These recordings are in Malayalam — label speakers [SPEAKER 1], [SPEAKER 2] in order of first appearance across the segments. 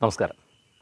[SPEAKER 1] നമസ്കാരം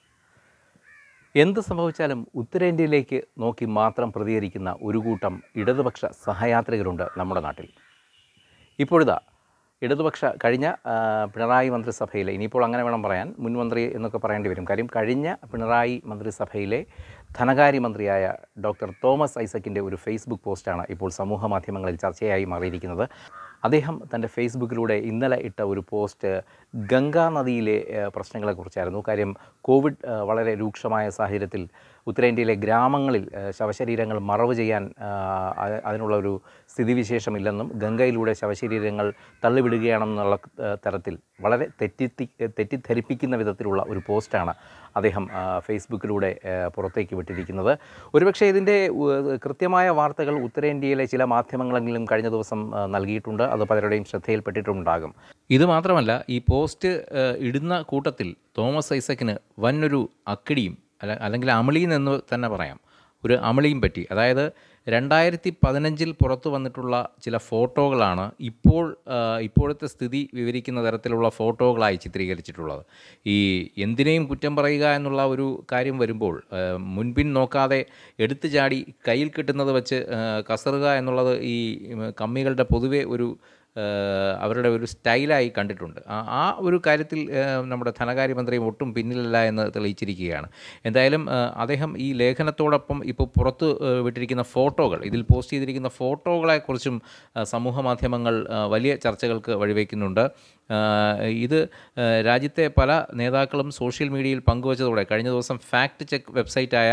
[SPEAKER 1] എന്ത് സംഭവിച്ചാലും ഉത്തരേന്ത്യയിലേക്ക് നോക്കി മാത്രം പ്രതികരിക്കുന്ന ഒരു കൂട്ടം ഇടതുപക്ഷ സഹയാത്രികരുണ്ട് നമ്മുടെ നാട്ടിൽ ഇപ്പോഴിതാ ഇടതുപക്ഷ കഴിഞ്ഞ ആ, പിണറായി മന്ത്രിസഭയിലെ ഇനിയിപ്പോൾ അങ്ങനെ വേണം പറയാൻ മുൻ മന്ത്രി എന്നൊക്കെ പറയേണ്ടി വരും കാര്യം കഴിഞ്ഞ പിണറായി മന്ത്രിസഭയിലെ ധനകാര്യമന്ത്രിയായ ഡോക്ടർ തോമസ് ഐസക്കിൻ്റെ ഒരു ഫേസ്ബുക്ക് പോസ്റ്റാണ് ഇപ്പോൾ സമൂഹ മാധ്യമങ്ങളിൽ ചർച്ചയായി മാറിയിരിക്കുന്നത് അദ്ദേഹം തൻ്റെ ഫേസ്ബുക്കിലൂടെ ഇന്നലെ ഇട്ട ഒരു പോസ്റ്റ് ഗംഗാ നദിയിലെ ഏഹ്, പ്രശ്നങ്ങളെക്കുറിച്ചായിരുന്നു കാര്യം കോവിഡ് ഏഹ്, വളരെ രൂക്ഷമായ സാഹചര്യത്തിൽ ഉത്തരേന്ത്യയിലെ ഗ്രാമങ്ങളിൽ ഏഹ്, ശവശരീരങ്ങൾ മറവ് ചെയ്യാൻ ആഹ്, അ- അതിനുള്ള ഒരു സ്ഥിതിവിശേഷമില്ലെന്നും ഗംഗയിലൂടെ ശവശരീരങ്ങൾ തള്ളിവിടുകയാണെന്നുള്ള ഏഹ്, തരത്തിൽ വളരെ തെറ്റിത്തി തെറ്റിദ്ധരിപ്പിക്കുന്ന വിധത്തിലുള്ള ഒരു പോസ്റ്റാണ് അദ്ദേഹം ആ, ഫേസ്ബുക്കിലൂടെ ഏഹ്, പുറത്തേക്ക് വിട്ടിരിക്കുന്നത് ഒരുപക്ഷെ ഇതിൻ്റെ ഉ- കൃത്യമായ വാർത്തകൾ ഉത്തരേന്ത്യയിലെ ചില മാധ്യമങ്ങളെങ്കിലും കഴിഞ്ഞ ദിവസം ആ, നൽകിയിട്ടുണ്ട് അത് പലരുടെയും ശ്രദ്ധയിൽപ്പെട്ടിട്ടുണ്ടാകും ഇത് മാത്രമല്ല ഈ പോസ്റ്റ് ഏഹ്, ഇടുന്ന കൂട്ടത്തിൽ തോമസ് ഐസക്കിന് വന്നൊരു അക്കിടിയും അല്ല അല്ലെങ്കിൽ അമളിയും എന്ന് തന്നെ പറയാം ഒരു അമളിയും പറ്റി അതായത് രണ്ടായിരത്തി പതിനഞ്ചിൽ പുറത്തു വന്നിട്ടുള്ള ചില ഫോട്ടോകളാണ് ഇപ്പോൾ ആ, ഇപ്പോഴത്തെ സ്ഥിതി വിവരിക്കുന്ന തരത്തിലുള്ള ഫോട്ടോകളായി ചിത്രീകരിച്ചിട്ടുള്ളത് ഈ എന്തിനേയും കുറ്റം പറയുക എന്നുള്ള ഒരു കാര്യം വരുമ്പോൾ ആ, മുൻപിൻ നോക്കാതെ എടുത്തു ചാടി കയ്യിൽ കിട്ടുന്നത് വെച്ച് ആ, കസറുക എന്നുള്ളത് ഈ ഉം, കമ്മികളുടെ പൊതുവെ ഒരു ആ, അവരുടെ ഒരു സ്റ്റൈലായി കണ്ടിട്ടുണ്ട് ആ ആ ഒരു കാര്യത്തിൽ ആ, നമ്മുടെ ധനകാര്യമന്ത്രിയും ഒട്ടും പിന്നിലല്ല എന്ന് തെളിയിച്ചിരിക്കുകയാണ് എന്തായാലും ആ, അദ്ദേഹം ഈ ലേഖനത്തോടൊപ്പം ഇപ്പോൾ പുറത്ത് ആ, വിട്ടിരിക്കുന്ന ഫോട്ടോകൾ ഇതിൽ പോസ്റ്റ് ചെയ്തിരിക്കുന്ന ഫോട്ടോകളെക്കുറിച്ചും ആ, സമൂഹ മാധ്യമങ്ങൾ ആ, വലിയ ചർച്ചകൾക്ക് വഴിവെക്കുന്നുണ്ട് ആ, ഇത് ആ, രാജ്യത്തെ പല നേതാക്കളും സോഷ്യൽ മീഡിയയിൽ പങ്കുവച്ചതോടെ കഴിഞ്ഞ ദിവസം ഫാക്ട് ചെക്ക് വെബ്സൈറ്റായ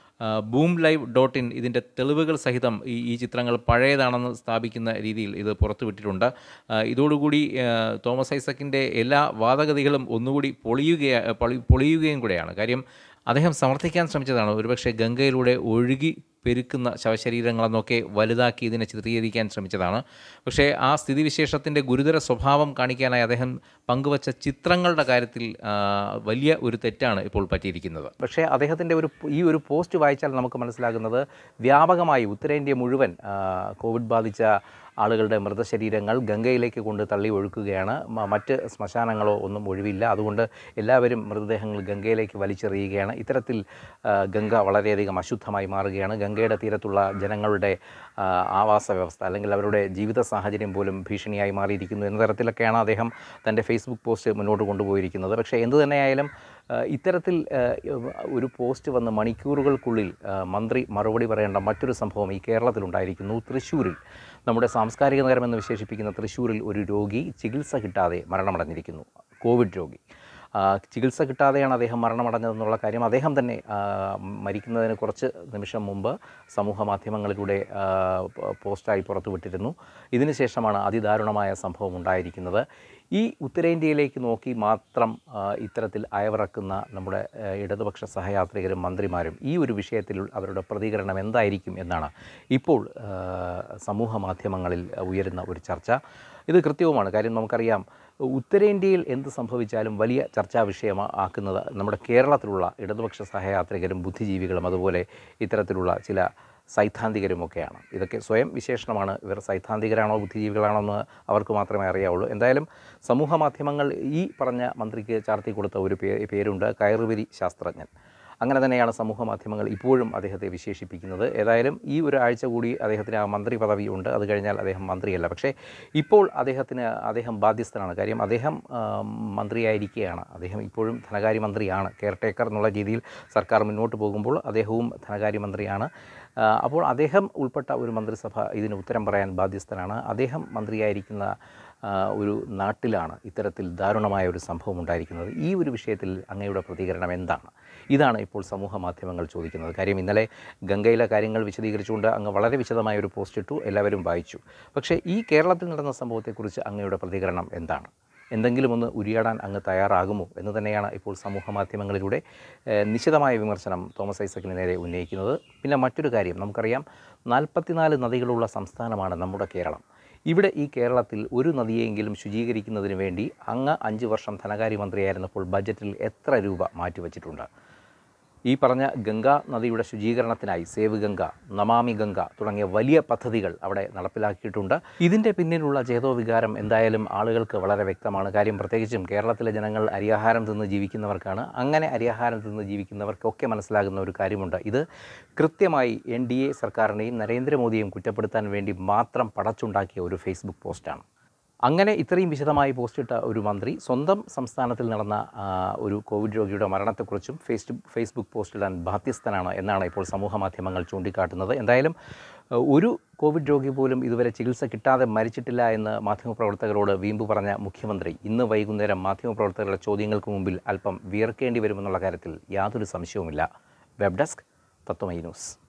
[SPEAKER 1] ബൂം ലൈവ് ഡോട്ട് ഇൻ ഇതിൻ്റെ തെളിവുകൾ സഹിതം ഈ ഈ ചിത്രങ്ങൾ പഴയതാണെന്ന് സ്ഥാപിക്കുന്ന രീതിയിൽ ഇത് പുറത്തുവിട്ടിട്ടുണ്ട് ആ, ഇതോടുകൂടി ആ, തോമസ് ഐസക്കിൻ്റെ എല്ലാ വാദഗതികളും ഒന്നുകൂടി പൊളിയുകയാ പൊളി പൊളിയുകയും കൂടെയാണ് കാര്യം അദ്ദേഹം സമർത്ഥിക്കാൻ ശ്രമിച്ചതാണ് ഒരുപക്ഷെ ഗംഗയിലൂടെ ഒഴുകി പെരുക്കുന്ന ശവശരീരങ്ങളെന്നൊക്കെ വലുതാക്കി ഇതിനെ ചിത്രീകരിക്കാൻ ശ്രമിച്ചതാണ് പക്ഷേ ആ സ്ഥിതിവിശേഷത്തിൻ്റെ ഗുരുതര സ്വഭാവം കാണിക്കാനായി അദ്ദേഹം പങ്കുവച്ച ചിത്രങ്ങളുടെ കാര്യത്തിൽ ആ, വലിയ ഒരു തെറ്റാണ് ഇപ്പോൾ പറ്റിയിരിക്കുന്നത് പക്ഷേ അദ്ദേഹത്തിൻ്റെ ഒരു ഈ ഒരു പോസ്റ്റ് വായിച്ചാൽ നമുക്ക് മനസ്സിലാകുന്നത് വ്യാപകമായി ഉത്തരേന്ത്യ മുഴുവൻ ആ, കോവിഡ് ബാധിച്ച ആളുകളുടെ മൃതശരീരങ്ങൾ ഗംഗയിലേക്ക് കൊണ്ട് തള്ളി ഒഴുക്കുകയാണ് മ- മറ്റ് ശ്മശാനങ്ങളോ ഒന്നും ഒഴിവില്ല അതുകൊണ്ട് എല്ലാവരും മൃതദേഹങ്ങൾ ഗംഗയിലേക്ക് വലിച്ചെറിയുകയാണ് ഇത്തരത്തിൽ ആ, ഗംഗ വളരെയധികം അശുദ്ധമായി മാറുകയാണ് ഗംഗയുടെ തീരത്തുള്ള ജനങ്ങളുടെ ആ, ആവാസ വ്യവസ്ഥ അല്ലെങ്കിൽ അവരുടെ ജീവിത സാഹചര്യം പോലും ഭീഷണിയായി മാറിയിരിക്കുന്നു എന്ന തരത്തിലൊക്കെയാണ് അദ്ദേഹം തൻ്റെ ഫേസ്ബുക്ക് പോസ്റ്റ് മുന്നോട്ട് കൊണ്ടുപോയിരിക്കുന്നത് പക്ഷേ എന്തു തന്നെയായാലും ആ, ഇത്തരത്തിൽ ആ, ഒരു പോസ്റ്റ് വന്ന് മണിക്കൂറുകൾക്കുള്ളിൽ ആ, മന്ത്രി മറുപടി പറയേണ്ട മറ്റൊരു സംഭവം ഈ കേരളത്തിലുണ്ടായിരിക്കുന്നു തൃശ്ശൂരിൽ നമ്മുടെ സാംസ്കാരിക നഗരമെന്ന് വിശേഷിപ്പിക്കുന്ന തൃശ്ശൂരിൽ ഒരു രോഗി ചികിത്സ കിട്ടാതെ മരണമടഞ്ഞിരിക്കുന്നു കോവിഡ് രോഗി ആ, ചികിത്സ കിട്ടാതെയാണ് അദ്ദേഹം മരണമടഞ്ഞതെന്നുള്ള കാര്യം അദ്ദേഹം തന്നെ ആ, മരിക്കുന്നതിന് കുറച്ച് നിമിഷം മുമ്പ് സമൂഹ മാധ്യമങ്ങളിലൂടെ ആ, പ- പോസ്റ്റായി പുറത്തുവിട്ടിരുന്നു ഇതിനുശേഷമാണ് അതിദാരുണമായ സംഭവം ഉണ്ടായിരിക്കുന്നത് ഈ ഉത്തരേന്ത്യയിലേക്ക് നോക്കി മാത്രം ആ, ഇത്തരത്തിൽ അയവിറക്കുന്ന നമ്മുടെ ആ, ഇടതുപക്ഷ സഹയാത്രികരും മന്ത്രിമാരും ഈ ഒരു വിഷയത്തിൽ അവരുടെ പ്രതികരണം എന്തായിരിക്കും എന്നാണ് ഇപ്പോൾ ആ, സമൂഹ മാധ്യമങ്ങളിൽ ഉയരുന്ന ഒരു ചർച്ച ഇത് കൃത്യവുമാണ് കാര്യം നമുക്കറിയാം ഉത്തരേന്ത്യയിൽ എന്ത് സംഭവിച്ചാലും വലിയ ചർച്ചാ വിഷയമാക്കുന്നത് നമ്മുടെ കേരളത്തിലുള്ള ഇടതുപക്ഷ സഹയാത്രികരും ബുദ്ധിജീവികളും അതുപോലെ ഇത്തരത്തിലുള്ള ചില സൈദ്ധാന്തികരുമൊക്കെയാണ് ഇതൊക്കെ സ്വയം വിശേഷണമാണ് ഇവർ സൈദ്ധാന്തികരാണോ ബുദ്ധിജീവികളാണോ എന്ന് അവർക്ക് മാത്രമേ അറിയാവുള്ളൂ എന്തായാലും സമൂഹ മാധ്യമങ്ങൾ ഈ പറഞ്ഞ മന്ത്രിക്ക് ചാർത്തി കൊടുത്ത ഒരു പേ പേരുണ്ട് കയറുവരി ശാസ്ത്രജ്ഞൻ അങ്ങനെ തന്നെയാണ് സമൂഹ മാധ്യമങ്ങൾ ഇപ്പോഴും അദ്ദേഹത്തെ വിശേഷിപ്പിക്കുന്നത് ഏതായാലും ഈ ഒരു ആഴ്ച കൂടി അദ്ദേഹത്തിന് ആ മന്ത്രി പദവി ഉണ്ട് അത് കഴിഞ്ഞാൽ അദ്ദേഹം മന്ത്രിയല്ല പക്ഷേ ഇപ്പോൾ അദ്ദേഹത്തിന് അദ്ദേഹം ബാധ്യസ്ഥനാണ് കാര്യം അദ്ദേഹം ആ, മന്ത്രിയായിരിക്കുകയാണ് അദ്ദേഹം ഇപ്പോഴും ധനകാര്യമന്ത്രിയാണ് കെയർ ടേക്കർ എന്നുള്ള രീതിയിൽ സർക്കാർ മുന്നോട്ട് പോകുമ്പോൾ അദ്ദേഹവും ധനകാര്യമന്ത്രിയാണ് ആ, അപ്പോൾ അദ്ദേഹം ഉൾപ്പെട്ട ഒരു മന്ത്രിസഭ ഇതിന് ഉത്തരം പറയാൻ ബാധ്യസ്ഥനാണ് അദ്ദേഹം മന്ത്രിയായിരിക്കുന്ന ആ, ഒരു നാട്ടിലാണ് ഇത്തരത്തിൽ ദാരുണമായ ഒരു സംഭവം ഉണ്ടായിരിക്കുന്നത് ഈ ഒരു വിഷയത്തിൽ അങ്ങയുടെ പ്രതികരണം എന്താണ് ഇതാണ് ഇപ്പോൾ സമൂഹ മാധ്യമങ്ങൾ ചോദിക്കുന്നത് കാര്യം ഇന്നലെ ഗംഗയിലെ കാര്യങ്ങൾ വിശദീകരിച്ചുകൊണ്ട് അങ്ങ് വളരെ വിശദമായ ഒരു പോസ്റ്റ് ഇട്ടു എല്ലാവരും വായിച്ചു പക്ഷേ ഈ കേരളത്തിൽ നടന്ന സംഭവത്തെക്കുറിച്ച് അങ്ങയുടെ പ്രതികരണം എന്താണ് എന്തെങ്കിലും ഒന്ന് ഉരിയാടാൻ അങ്ങ് തയ്യാറാകുമോ എന്ന് തന്നെയാണ് ഇപ്പോൾ സമൂഹ മാധ്യമങ്ങളിലൂടെ ഏഹ്, നിശിതമായ വിമർശനം തോമസ് ഐസക്കിന് നേരെ ഉന്നയിക്കുന്നത് പിന്നെ മറ്റൊരു കാര്യം നമുക്കറിയാം നാൽപ്പത്തിനാല് നദികളുള്ള സംസ്ഥാനമാണ് നമ്മുടെ കേരളം ഇവിടെ ഈ കേരളത്തിൽ ഒരു നദിയെങ്കിലും ശുചീകരിക്കുന്നതിന് വേണ്ടി അങ്ങ് അഞ്ച് വർഷം ധനകാര്യമന്ത്രിയായിരുന്നപ്പോൾ ബജറ്റിൽ എത്ര രൂപ മാറ്റിവെച്ചിട്ടുണ്ട് ഈ പറഞ്ഞ ഗംഗാ നദിയുടെ ശുചീകരണത്തിനായി സേവ് ഗംഗ നമാമി ഗംഗ തുടങ്ങിയ വലിയ പദ്ധതികൾ അവിടെ നടപ്പിലാക്കിയിട്ടുണ്ട് ഇതിൻ്റെ പിന്നിലുള്ള ചേതോവികാരം എന്തായാലും ആളുകൾക്ക് വളരെ വ്യക്തമാണ് കാര്യം പ്രത്യേകിച്ചും കേരളത്തിലെ ജനങ്ങൾ അരിയാഹാരം തിന്ന് ജീവിക്കുന്നവർക്കാണ് അങ്ങനെ അരിയാഹാരം തിന്ന് ജീവിക്കുന്നവർക്കൊക്കെ മനസ്സിലാകുന്ന ഒരു കാര്യമുണ്ട് ഇത് കൃത്യമായി എൻ ഡി എ സർക്കാരിനെയും നരേന്ദ്രമോദിയെയും കുറ്റപ്പെടുത്താൻ വേണ്ടി മാത്രം പടച്ചുണ്ടാക്കിയ ഒരു ഫേസ്ബുക്ക് പോസ്റ്റാണ് അങ്ങനെ ഇത്രയും വിശദമായി പോസ്റ്റിട്ട ഒരു മന്ത്രി സ്വന്തം സംസ്ഥാനത്തിൽ നടന്ന ആ, ഒരു കോവിഡ് രോഗിയുടെ മരണത്തെക്കുറിച്ചും ഫേസ് ഫേസ്ബുക്ക് പോസ്റ്റിടാൻ ബാധ്യസ്ഥനാണ് എന്നാണ് ഇപ്പോൾ സമൂഹ മാധ്യമങ്ങൾ ചൂണ്ടിക്കാട്ടുന്നത് എന്തായാലും ആ, ഒരു കോവിഡ് രോഗി പോലും ഇതുവരെ ചികിത്സ കിട്ടാതെ മരിച്ചിട്ടില്ല എന്ന് മാധ്യമപ്രവർത്തകരോട് വീമ്പ് പറഞ്ഞ മുഖ്യമന്ത്രി ഇന്ന് വൈകുന്നേരം മാധ്യമപ്രവർത്തകരുടെ ചോദ്യങ്ങൾക്ക് മുമ്പിൽ അല്പം വിയർക്കേണ്ടി വരുമെന്നുള്ള കാര്യത്തിൽ യാതൊരു സംശയവുമില്ല വെബ് ഡെസ്ക് തത്വമൈ ന്യൂസ്